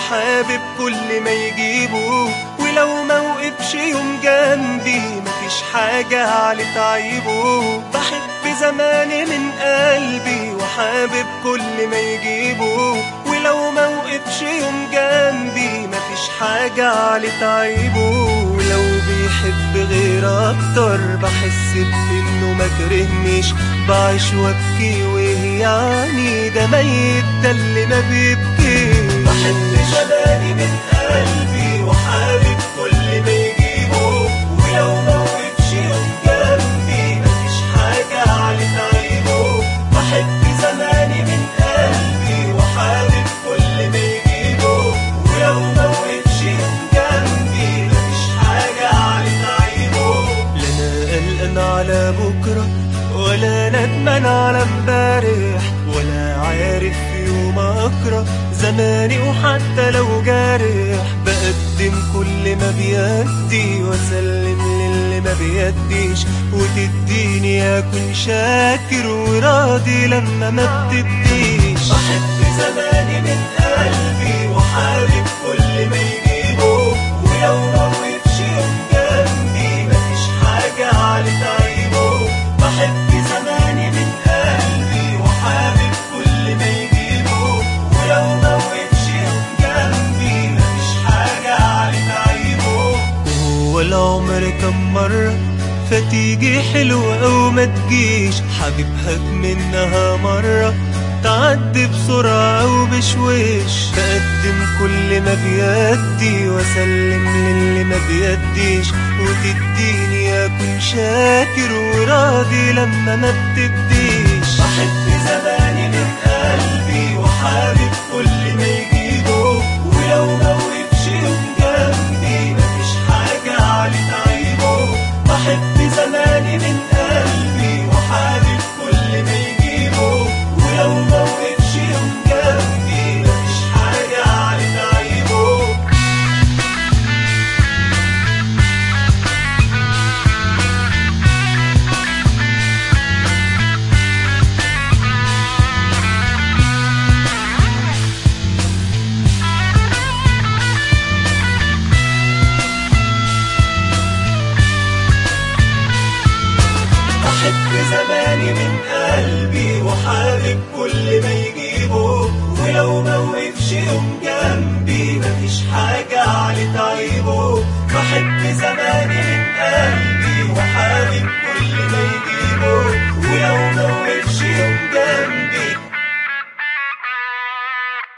وحابب كل ما يجيبه ولو ما وقفش يوم جنبي مفيش حاجة على تعيبه بحب زماني من قلبي وحابب كل ما يجيبه ولو ما وقفش يوم جنبي مفيش حاجة على تعيبه ولو بيحب غير اكتر بحس بانه ما كرهنيش بعيش وابكي وايه يعني ده ميت ده اللي ما بيبكيش بحب شبابي من قلبي وحابب كل ما يجيبه ولو ما وقفش يوم جنبي مفيش حاجة على تعيبه بحب زماني من قلبي وحابب كل ما يجيبه ولو ما وقفش يوم جنبي مفيش حاجة على تعيبه لا انا قلقان على بكرة ولا ندمان على امبارح ولا عارف في يوم اكره زماني وحتى لو جارح بقدم كل ما بيدي واسلم للي ما بيديش وتديني اكون شاكر وراضي لما ما بتديش بحب زماني من قلبي وحابب كل ما يجيبه ولو ما وقفش يوم جنبي مفيش حاجة على تعيبه بحب زماني من قلبي وحابب كل ما يجيبه ولو ما وقفش يوم جنبي مفيش حاجة على تعيبه وهو العمر كم مرة فتيجي حلوة أو ما تجيش حبيبها منها مرة تعدي بسرعة أو بشويش بقدم كل ما بيدي وأسلم للي ما بيديش وتديني أكون شاكر وراضي لما ما بتديش بحب زماني من قلبي وحابب كل ما يجيبه ولو ما وقفش يوم جنبي مفيش حاجة على تعيبه بحب زماني من قلبي وحابب كل ما يجيبه ولو ما وقفش يوم جنبي مفيش حاجة على تعيبه بحب زماني من قلبي